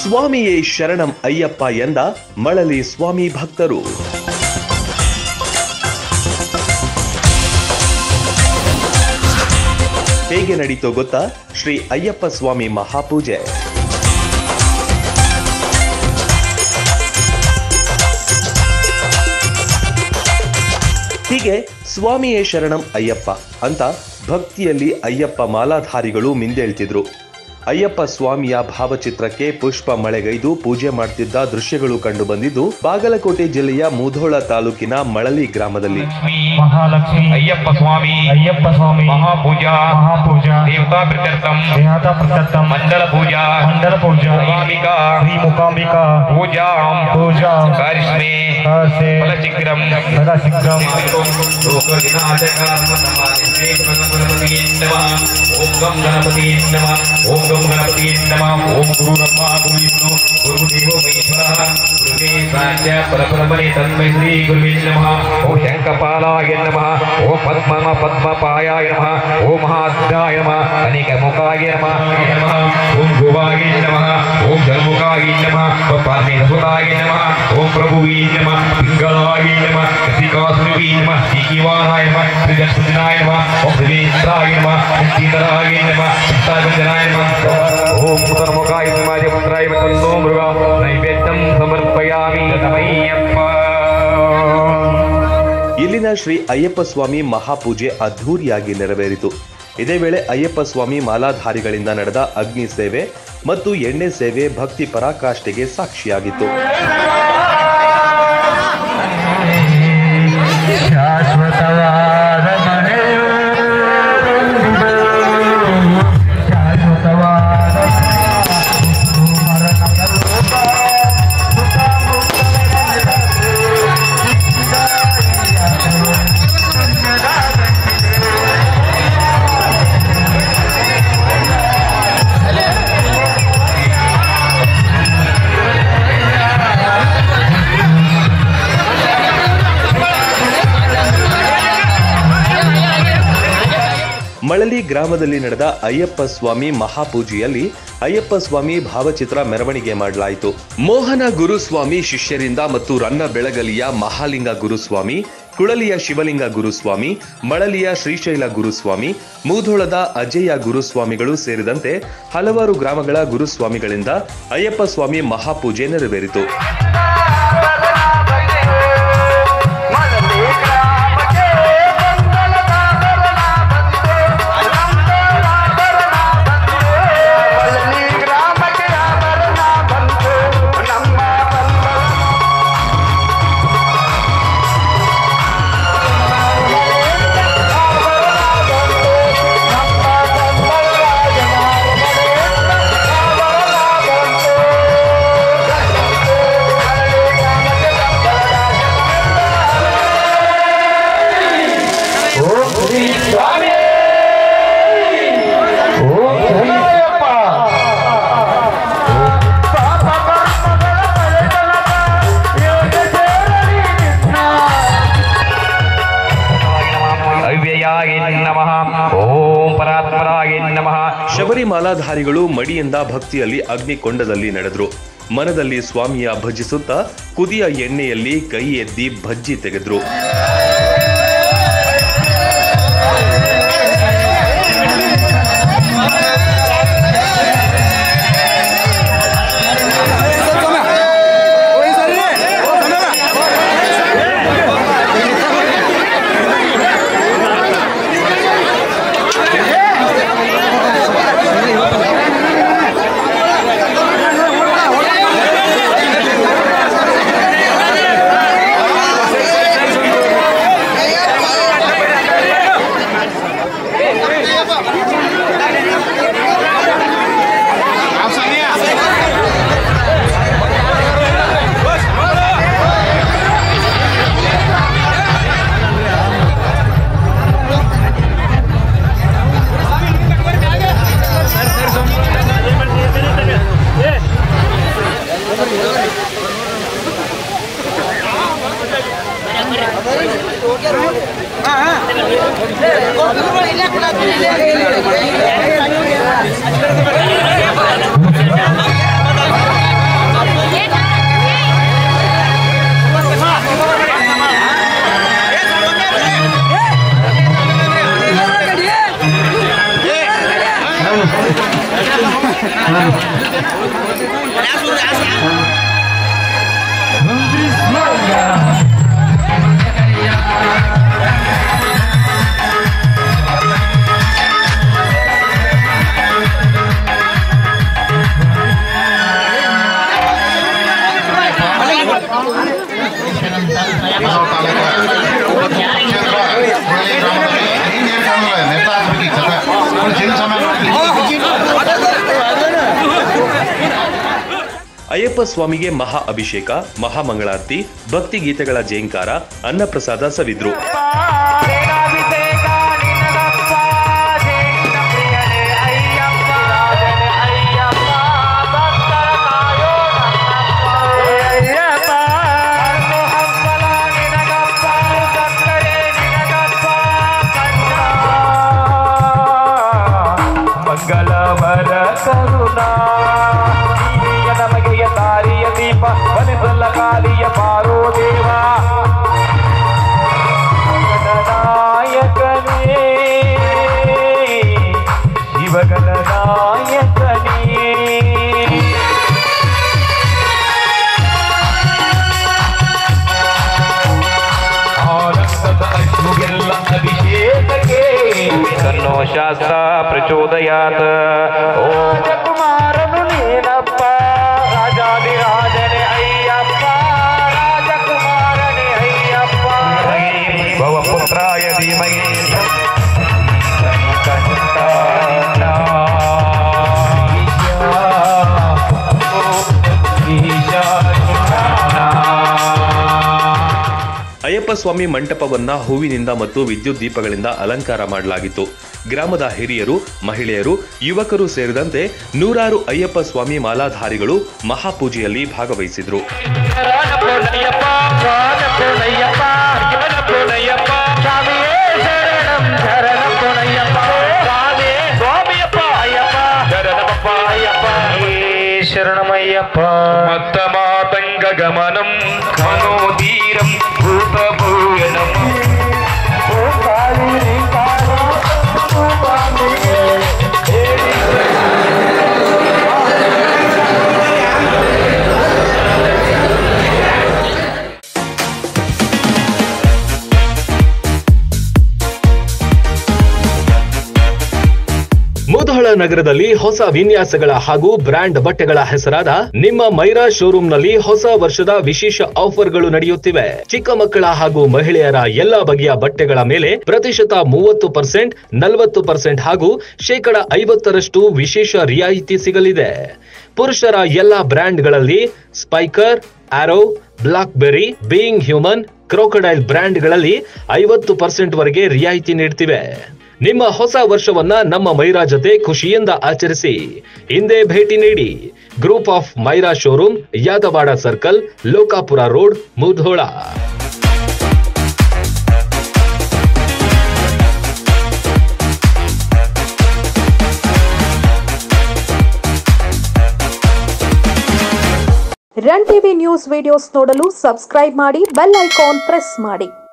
ಸ್ವಾಮಿಯೇ ಶರಣಂ ಅಯ್ಯಪ್ಪ ಎಂದ ಮಳಲಿ ಸ್ವಾಮಿ ಭಕ್ತರು ಹೇಗೆ ನಡೀತೋ ಗೊತ್ತಾ ಶ್ರೀ ಅಯ್ಯಪ್ಪ ಸ್ವಾಮಿ ಮಹಾಪೂಜೆ ಹೀಗೆ ಸ್ವಾಮಿಯೇ ಶರಣಂ ಅಯ್ಯಪ್ಪ ಅಂತ ಭಕ್ತಿಯಲ್ಲಿ ಅಯ್ಯಪ್ಪ ಮಾಲಾಧಾರಿಗಳು ಮಿಂದೇಳ್ತಿದ್ರು ಅಯ್ಯಪ್ಪ ಸ್ವಾಮಿಯ ಭಾವಚಿತ್ರಕ್ಕೆ ಪುಷ್ಪ ಮಳೆಗೈದು ಪೂಜೆ ಮಾಡ್ತಿದ್ದ ದೃಶ್ಯಗಳು ಕಂಡು ಬಂದಿದ್ದು ಬಾಗಲಕೋಟೆ ಜಿಲ್ಲೆಯ ಮುಧೋಳ ತಾಲೂಕಿನ ಮಳಲಿ ಗ್ರಾಮದಲ್ಲಿ ಲಕ್ಷ್ಮೀ ಮಹಾಲಕ್ಷ್ಮಿ ಅಯ್ಯಪ್ಪ ಸ್ವಾಮಿ ಅಯ್ಯಪ್ಪ ಸ್ವಾಮಿ ಮಹಾಪೂಜಾ ಮಹಾಪೂಜಾ ದೇವತಾ ಪ್ರತ್ಯರ್ಥಂ ದೇಹತ ಪ್ರದತ್ತಂ ಮಂಡಲ ಪೂಜಾ ಮಂಡಲ ಪೂಜಾ ಮೂಕಾಂಬಿಕಾ ಶ್ರೀ ಮುಖಾಂಬಿಕಾ ಪೂಜಾ ಪೂಜಾ ಕಾರಿಷ್ಮೆ ಸಹಸೆ ಫಲಶೀಘ್ರಂ ಸದಾ ಶೀಘ್ರಂ ಓಂ ಗಂ ಗಣಪತಿ ನಮಃ ಓಂ ಗಂ ಗಣಪತಿ ನಮಃ ಓಂ ಗುರು ಬ್ರಹ್ಮ ಗುರು ವಿಷ್ಣು ಗುರು ದೇವೋ ಮಹೇಶ್ವರಃ ಗುರುವೇ ಸಾಧ್ಯ ಪರಪರಮನೆ ತನ್ಮೈ ಶ್ರೀ ಗುರುವೇ ನಮಃ ಓಂ ಶಂಕಪಾಲಾಯ ನಮಃ ಓಂ ಪದ್ಮ ಪದ್ಮಪಾಯಾಯ ನಮಃ ಓಂ ಮಹಾದ್ರಾಯ ನಮಃ ಅನೇಕ ಮುಖಾಯ ನಮಃ ನಮಃ ಓಂ ಗೋವಾಯ ನಮಃ ಓಂ ಜನ್ಮುಖಾಯ ನಮಃ ಓಂ ಪಾರ್ಮೇಧಸುತಾಯ ನಮಃ ಓಂ ಪ್ರಭುವೇ ನಮಃ ಪಿಂಗಳಾಯ ನಮಃ ಕಸಿಕಾಸುರವೇ ನಮಃ ಶ್ರೀಕಿವಾನಾಯ ನಮಃ ಶ್ರೀಜನ್ಸುಜನಾಯ ನಮಃ ಓಂ ಶ್ರೀವೇಂದ್ರಾಯ ನಮಃ ಶ್ರೀಧರಾಯ ನಮಃ ಚಿತ್ತಾಗಂಜನಾಯ ನಮಃ ಓಂ ಸುತರ್ಮುಖಾಯ ನಮಃ ದೇವಂದ್ರಾಯ ತನ್ನೋ ಮೃಗ ನೈವೇದ್ಯಂ ಸಮರ್ಪಯಾಮಿ ನಮಯ್ಯಪ್ಪ ಇಲ್ಲಿನ ಶ್ರೀ ಅಯ್ಯಪ್ಪ ಸ್ವಾಮಿ ಮಹಾಪೂಜೆ ಅದ್ಧೂರಿಯಾಗಿ ನೆರವೇರಿತು ಇದೇ ವೇಳೆ ಅಯ್ಯಪ್ಪ ಸ್ವಾಮಿ ಮಾಲಾಧಾರಿಗಳಿಂದ ನಡೆದ ಅಗ್ನಿ ಸೇವೆ ಮತ್ತು ಎಣ್ಣೆ ಸೇವೆ ಭಕ್ತಿ ಪರಾಕಾಷ್ಠೆಗೆ ಸಾಕ್ಷಿಯಾಗಿತ್ತು ಶಾಶ್ವತವಾದ ಮನೆ ಶಾಶ್ವತವಾದ ಮರಣದ ರೂಪ ಸುಖ ಮಳಲಿ ಗ್ರಾಮದಲ್ಲಿ ನಡೆದ ಅಯ್ಯಪ್ಪ ಸ್ವಾಮಿ ಮಹಾಪೂಜೆಯಲ್ಲಿ ಅಯ್ಯಪ್ಪ ಸ್ವಾಮಿ ಭಾವಚಿತ್ರ ಮೆರವಣಿಗೆ ಮಾಡಲಾಯಿತು ಮೋಹನ ಗುರುಸ್ವಾಮಿ ಶಿಷ್ಯರಿಂದ ಮತ್ತು ರನ್ನ ಬೆಳಗಲಿಯ ಮಹಾಲಿಂಗ ಗುರುಸ್ವಾಮಿ ಕುಳಲಿಯ ಶಿವಲಿಂಗ ಗುರುಸ್ವಾಮಿ ಮಳಲಿಯ ಶ್ರೀಶೈಲ ಗುರುಸ್ವಾಮಿ ಮೂಧೋಳದ ಅಜಯ್ಯ ಗುರುಸ್ವಾಮಿಗಳು ಸೇರಿದಂತೆ ಹಲವಾರು ಗ್ರಾಮಗಳ ಗುರುಸ್ವಾಮಿಗಳಿಂದ ಅಯ್ಯಪ್ಪ ಸ್ವಾಮಿ ಮಹಾಪೂಜೆ ನೆರವೇರಿತು ಓಂ ಶ್ರೀ ಸ್ವಾಮಿ ಓಂ ಶ್ರೀ ಅಯ್ಯಪ್ಪ ಪಾಪ ಕರ್ಮಗಳ ಫಲಗಳಾದ ಯೋಗ ಸೇರಲಿ ನಿನ್ನ. ಅವ್ಯಯಾಯ ನಮಃ ಓಂ ಪರಾತ್ಪರಾಯ ನಮಃ ಶಬರಿಮಾಲಾಧಾರಿಗಳು ಮಡಿಯಿಂದ ಭಕ್ತಿಯಲ್ಲಿ ಅಗ್ನಿಕೊಂಡದಲ್ಲಿ ನಡೆದ್ರು ಮನದಲ್ಲಿ ಸ್ವಾಮಿಯ ಭಜಿಸುತ್ತಾ ಕುದಿಯ ಎಣ್ಣೆಯಲ್ಲಿ ಕೈ ಎದ್ದಿ ಭಜ್ಜಿ ತೆಗೆದ್ರು ಅಯ್ಯಪ್ಪ ಸ್ವಾಮಿಗೆ ಮಹಾ ಅಭಿಷೇಕ ಮಹಾಮಂಗಳಾರತಿ ಭಕ್ತಿ ಗೀತೆಗಳ ಜೇಂಕಾರ ಅನ್ನಪ್ರಸಾದ ಸವಿದ್ರು ರೇಣಾಭಿಷೇಕ ನಿನ್ನದಪ್ಪ ಜೇನಿನ ಪ್ರಿಯನೇ ಅಯ್ಯಪ್ಪ ರಾಜನೇ ಅಯ್ಯಪ್ಪ ಭಕ್ತರ ಕಾಯೋ ನನ್ನಪ್ಪ ಅಯ್ಯಪ್ಪ ಹಣ್ಣು ಹಂಪಲ ನಿನಗಪ್ಪ ಸಕ್ಕರೆ ನಿನಗಪ್ಪ ಕಣ್ಣ ಮಂಗಲ ವರ ಕರುಣಾ ನೀನೆಯ ನಮಗೆಯ ದಾರಿಯ ದೀಪ ಬಲಿಸಲ್ಲ ಕಾಲಿಯ ಪಾರೋ ದೇವ ನಾಯಕನೇ ಶಿವಗಣ ನಾಯಕನೇ ಆನಂದದ ಅಶ್ರುಗೆಲ್ಲ ಅಭಿಷೇಕಕ್ಕೆ ತನ್ನೋ ಶಾಸ್ತ್ರ ಪ್ರಚೋದಯಾತ ಓ ರಾಜಕುಮಾರನು ನೀನಪ್ಪ ರಾಜಾದಿರಾಜನೇ ಅಯ್ಯಪ್ಪ ರಾಜಕುಮಾರನೇ ಅಯ್ಯಪ್ಪ ಭವಪುತ್ರಾಯ ಧೀಮಹಿ ಅಯ್ಯಪ್ಪ ಸ್ವಾಮಿ ಮಂಟಪವನ್ನ ಹೂವಿನಿಂದ ಮತ್ತು ವಿದ್ಯುತ್ ದೀಪಗಳಿಂದ ಅಲಂಕಾರ ಮಾಡಲಾಗಿತ್ತು ಗ್ರಾಮದ ಹಿರಿಯರು ಮಹಿಳೆಯರು ಯುವಕರು ಸೇರಿದಂತೆ ನೂರಾರು ಅಯ್ಯಪ್ಪ ಸ್ವಾಮಿ ಮಾಲಾಧಾರಿಗಳು ಮಹಾಪೂಜೆಯಲ್ಲಿ ಭಾಗವಹಿಸಿದ್ರು ಶರಣಪ್ರಣಯ್ಯಪ್ಪ ಶರಣಪ್ರಣಯ್ಯಪ್ಪ ಶರಣಪ್ರಣಯ್ಯಪ್ಪ ಸ್ವಾಮಿಯೇ ಶರಣಂ ಶರಣಪ್ರಣಯ್ಯಪ್ಪ ಸ್ವಾಮಿ ಸ್ವಾಮಿಯಪ್ಪ ಅಯ್ಯಪ್ಪ ಶರಣಮಪ್ಪ ಅಯ್ಯಪ್ಪ ಶರಣಮಯ್ಯಪ್ಪ ಮತ್ತ ಮಾತಂಗ ಗಮನಂ ಮನೋಧೀರಂ ಭೂತಭೂಯನಂ ಮುಧೋಳ ನಗರದಲ್ಲಿ ಹೊಸ ವಿನ್ಯಾಸಗಳ ಹಾಗೂ ಬ್ರ್ಯಾಂಡ್ ಬಟ್ಟೆಗಳ ಹೆಸರಾದ ನಿಮ್ಮ ಮೈರಾ ಶೋರೂಮ್ನಲ್ಲಿ ಹೊಸ ವರ್ಷದ ವಿಶೇಷ ಆಫರ್ಗಳು ನಡೆಯುತ್ತಿವೆ ಚಿಕ್ಕ ಮಕ್ಕಳ ಹಾಗೂ ಮಹಿಳೆಯರ ಎಲ್ಲಾ ಬಗೆಯ ಬಟ್ಟೆಗಳ ಮೇಲೆ ಪ್ರತಿಶತ ಮೂವತ್ತು ಪರ್ಸೆಂಟ್ ನಲವತ್ತು ಪರ್ಸೆಂಟ್ ಹಾಗೂ ಶೇಕಡ ಐವತ್ತರಷ್ಟು ವಿಶೇಷ ರಿಯಾಯಿತಿ ಸಿಗಲಿದೆ ಪುರುಷರ ಎಲ್ಲಾ ಬ್ರ್ಯಾಂಡ್ಗಳಲ್ಲಿ Spykar Arrow Blackberry Being Human Crocodile ಬ್ರ್ಯಾಂಡ್ಗಳಲ್ಲಿ ಐವತ್ತು ಪರ್ಸೆಂಟ್ ವರೆಗೆ ರಿಯಾಯಿತಿ ನೀಡ್ತಿವೆ ನಿಮ್ಮ ಹೊಸ ವರ್ಷವನ್ನ ನಮ್ಮ ಮೈರಾ ಜೊತೆ ಖುಷಿಯಿಂದ ಆಚರಿಸಿ ಹಿಂದೆ ಭೇಟಿ ನೀಡಿ group of Myra showroom Yadavad circle Lokapur road Mudhol run TV news videos ನೋಡಲು ಸಬ್ಸ್ಕ್ರೈಬ್ ಮಾಡಿ ಬೆಲ್ ಐಕಾನ್ ಪ್ರೆಸ್ ಮಾಡಿ